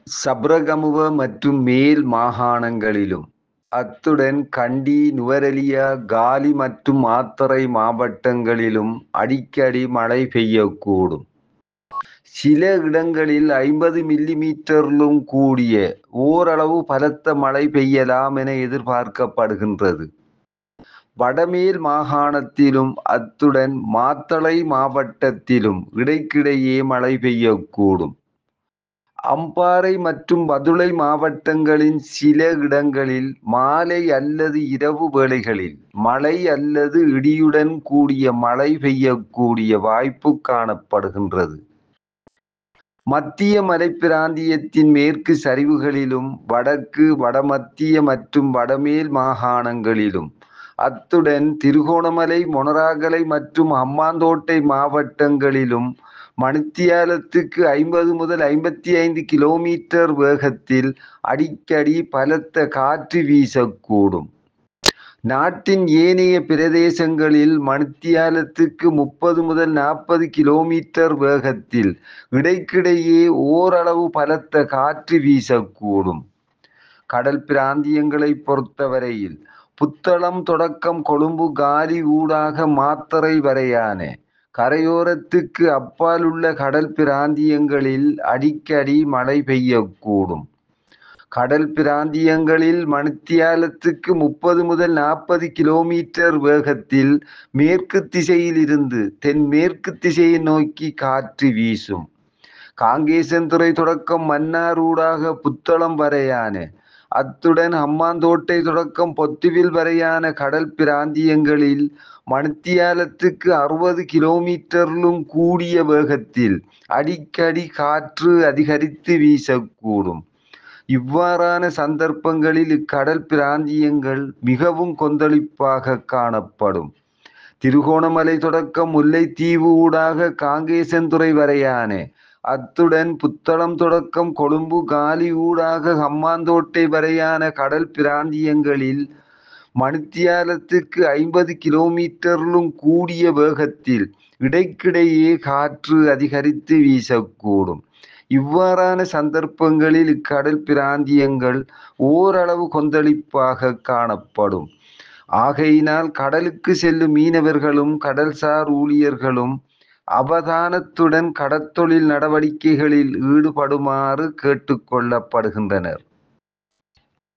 சப்ரகமுவ மற்றும் மேல் மாகாணங்களிலும் அத்துடன் கண்டி நுவரெலியா காலி மற்றும் மாத்தறை மாவட்டங்களிலும் அடிக்கடி மழை பெய்யக்கூடும் சில இடங்களில் ஐம்பது மில்லிமீட்டரிலும் கூடிய ஓரளவு பலத்த மழை பெய்யலாம் என எதிர்பார்க்கப்படுகின்றது வடமேல் மாகாணத்திலும் அத்துடன் மாத்தளை மாவட்டத்திலும் இடைக்கிடையே மழை பெய்யக்கூடும் அம்பாறை மற்றும் பதுளை மாவட்டங்களின் சில இடங்களில் மாலை அல்லது இரவு வேளைகளில் மழை அல்லது இடியுடன் கூடிய மழை பெய்யக்கூடிய வாய்ப்பு காணப்படுகின்றது மத்திய மலைப்பிராந்தியத்தின் மேற்கு சரிவுகளிலும் வடக்கு வடமத்திய மற்றும் வடமேல் மாகாணங்களிலும் அத்துடன் திருகோணமலை மொனராகலை மற்றும் ஹம்மாந்தோட்டை மாவட்டங்களிலும் மணித்தியாலத்துக்கு ஐம்பது முதல் ஐம்பத்தி ஐந்து கிலோமீட்டர் வேகத்தில் அடிக்கடி பலத்த காற்று வீசக்கூடும் நாட்டின் ஏனைய பிரதேசங்களில் மணித்தியாலத்துக்கு முப்பது முதல் நாற்பது கிலோமீட்டர் வேகத்தில் இடைக்கிடையே ஓரளவு பலத்த காற்று வீசக்கூடும் கடல் பிராந்தியங்களை பொறுத்தவரையில் புத்தளம் தொடக்கம் கொழும்பு காலி ஊடாக மாத்தறை வரையான கரையோரத்துக்கு அப்பால் உள்ள கடல் பிராந்தியங்களில் அடிக்கடி மழை பெய்யக்கூடும் கடல் பிராந்தியங்களில் மணித்தியாலத்துக்கு முப்பது முதல் நாற்பது கிலோமீட்டர் வேகத்தில் மேற்கு திசையில் இருந்து தென்மேற்கு திசையை நோக்கி காற்று வீசும் காங்கேசன்துறை தொடக்கம் மன்னார் ஊடாக புத்தளம் வரையான அத்துடன் ஹம்மாந்தோட்டை தொடக்கம் பொத்துவில் வரையான கடல் பிராந்தியங்களில் மணித்தியாலத்துக்கு அறுபது கிலோமீட்டரிலும் கூடிய வேகத்தில் அடிக்கடி காற்று அதிகரித்து வீசக்கூடும் இவ்வாறான சந்தர்ப்பங்களில் இக்கடல் பிராந்தியங்கள் மிகவும் கொந்தளிப்பாக காணப்படும் திருகோணமலை தொடக்கம் முல்லைத்தீவு ஊடாக காங்கேசன்துறை வரையான அத்துடன் புத்தளம் தொடக்கம் கொழும்பு காலி ஊடாக ஹம்மாந்தோட்டை வரையான கடல் பிராந்தியங்களில் மணித்தியாலத்துக்கு ஐம்பது கிலோமீட்டரிலும் கூடிய வேகத்தில் இடைக்கிடையே காற்று அதிகரித்து வீசக்கூடும் இவ்வாறான சந்தர்ப்பங்களில் இக்கடல் பிராந்தியங்கள் ஓரளவு கொந்தளிப்பாக காணப்படும் ஆகையினால் கடலுக்கு செல்லும் மீனவர்களும் கடல்சார் ஊழியர்களும் அவதானத்துடன் கடற்தொழில் நடவடிக்கைகளில் ஈடுபடுமாறு கேட்டுக்கொள்ளப்படுகின்றனர்